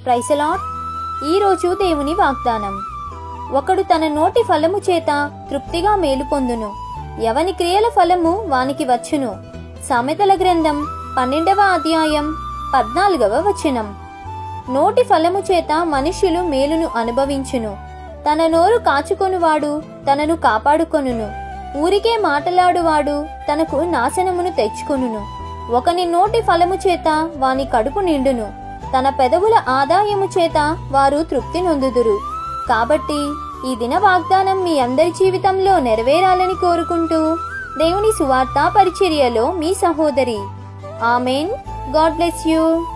ప్రైసలాట్ ఈరోజు దేవుని వాగ్దానం ఒకడు తన నోటి ఫలము చేత తృప్తిగా మేలు పొందును ఎవని క్రియల ఫలము వానికి వచ్చును సామెతల గ్రంథం పన్నెండవ అధ్యాయం పద్నాలుగవ వచనం నోటి ఫలము చేత మనుష్యులు మేలును అనుభవించును తన నోరు కాచుకొనువాడు తనను కాపాడుకొనును ఊరికే మాటలాడువాడు తనకు నాశనమును తెచ్చుకొనును ఒకని నోటి ఫలము చేత వాని కడుపు నిండును తన పెదవుల ఆదాయము చేత వారు తృప్తి నొందుదురు కాబట్టి ఈ దిన వాగ్దానం మీ అందరి జీవితంలో నెరవేరాలని కోరుకుంటూ దేవుని సువార్త పరిచర్యలో మీ సహోదరి ఆమెన్ గాడ్ బ్లెస్ యూ